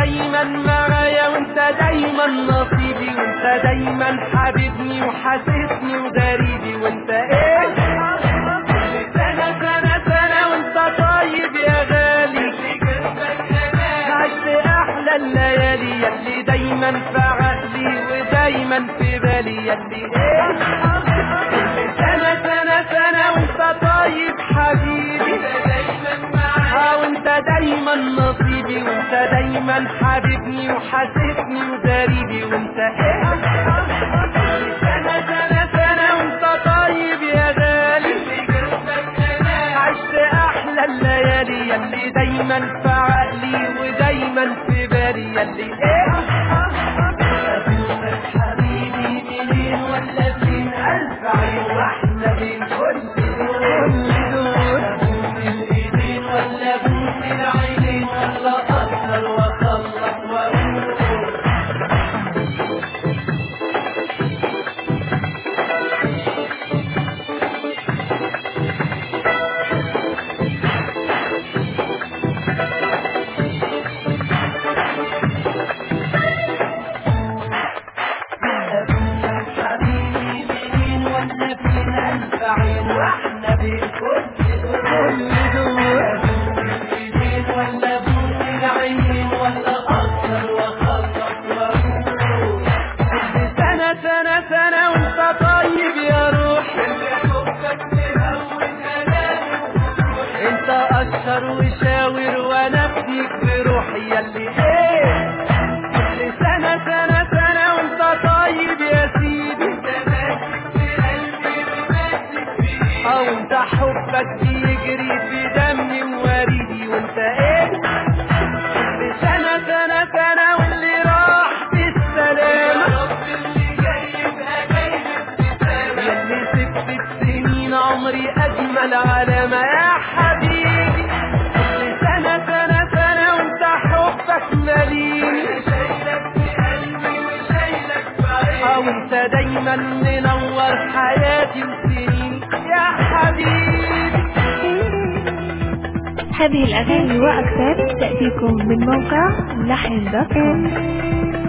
دايما معايا وانت دايما نصيبي وانت دايما حبيبني وحاسسني وغريبي وانت ايه سنة سنة سنة وانت طيب يا غالي عشت احلى الليالي يلي دايما في عقلي ودايما في بالي يلي ايه سنة سنة سنة وانت طيب حبيبي اه وانت دايما نصيبي وانت دايما حبيبني وحاسسني وداريبي وانت ايه سنة سنة سنة وانت طيب يا غالي عشت احلى الليالي يلي دايما في عقلي ودايما في بالي يلي ايه حبيبي منين ولا فين الف عين واحنا بين كل دول الايدين ولا بوس العينين ولا اكثر واخلص واقول حبيبي منين ولا فين الف عين واحنا بين كل دول الايدين ولا بوس العينين ولا اكثر واخلص واقول سنة سنة سنة وانت طيب يا روح انت اشهر وشاور وانا بديك بروحي يلي ايه كل سنة سنة سنة وانت طيب يا سيدي اه وانت حبك بيجري في دمي ووريدي وانت ايه كل سنة سنة سنة واللي راح بالسلامة يلي سكت سنين عمري أجمل علامة يا حبيبي كل سنة سنة سنة وانت حبك مليني اه وانت دايما منور حياتي وسنيني يا حبيبي هذه الأغاني وأكثر تأتيكم من موقع لحن دوت كوم